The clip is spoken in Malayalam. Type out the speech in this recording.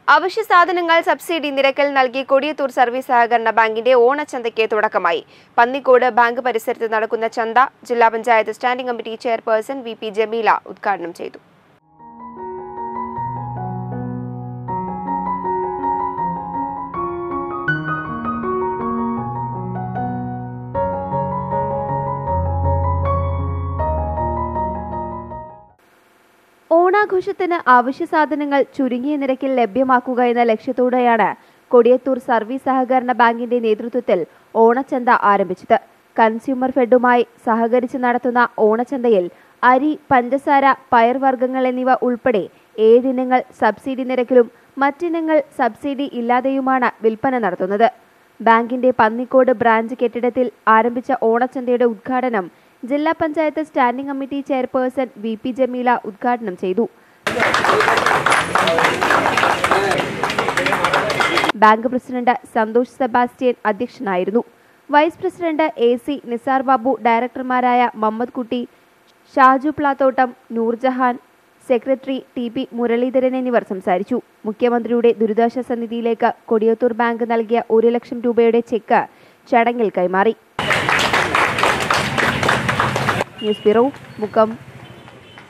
അവശ്യ സാധനങ്ങൾ സബ്സിഡി നിരക്കിൽ നൽകി കൊടിയത്തൂർ സർവീസ് സഹകരണ ബാങ്കിന്റെ ഓണച്ചന്തയ്ക്ക് തുടക്കമായി പന്നിക്കോട് ബാങ്ക് പരിസരത്ത് നടക്കുന്ന ചന്ത ജില്ലാ panchayat standing committee chairperson V P Jameela ഉദ്ഘാടനം ചെയ്തു ഓണാഘോഷത്തിന് അവശ്യ സാധനങ്ങൾ ചുരുങ്ങിയ നിരക്കിൽ ലഭ്യമാക്കുക എന്ന ലക്ഷ്യത്തോടെയാണ് കൊടിയത്തൂർ സർവീസ് സഹകരണ ബാങ്കിന്റെ നേതൃത്വത്തിൽ ഓണച്ചന്ത ആരംഭിച്ചത് കൺസ്യൂമർ ഫെഡുമായി സഹകരിച്ച് നടത്തുന്ന ഓണച്ചന്തയിൽ അരി പഞ്ചസാര പയർവർഗ്ഗങ്ങൾ എന്നിവ ഉൾപ്പെടെ ഏഴിനങ്ങൾ സബ്സിഡി നിരക്കിലും മറ്റിനങ്ങൾ സബ്സിഡി ഇല്ലാതെയുമാണ് വിൽപ്പന നടത്തുന്നത് ബാങ്കിന്റെ പന്നിക്കോട് ബ്രാഞ്ച് കെട്ടിടത്തിൽ ആരംഭിച്ച ഓണച്ചന്തയുടെ ഉദ്ഘാടനം ജില്ലാ panchayat standing committee chairperson V P Jameela ഉദ്ഘാടനം ചെയ്തു ബാങ്ക് പ്രസിഡന്റ് സന്തോഷ് സെബാസ്റ്റ്യൻ അധ്യക്ഷനായിരുന്നു vice president A C Nisar Babu ഡയറക്ടർമാരായ Mammad Kutty Shaju Plathottam Noorjahan secretary T P Muraleedharan എന്നിവർ സംസാരിച്ചു മുഖ്യമന്ത്രിയുടെ ദുരിതാശ്വാസ നിധിയിലേക്ക് കൊടിയത്തൂർ ബാങ്ക് നൽകിയ ഒരു ലക്ഷം രൂപയുടെ ചെക്ക് ചടങ്ങിൽ കൈമാറി ന്യൂസ് ബ്യൂറോ മുക്കം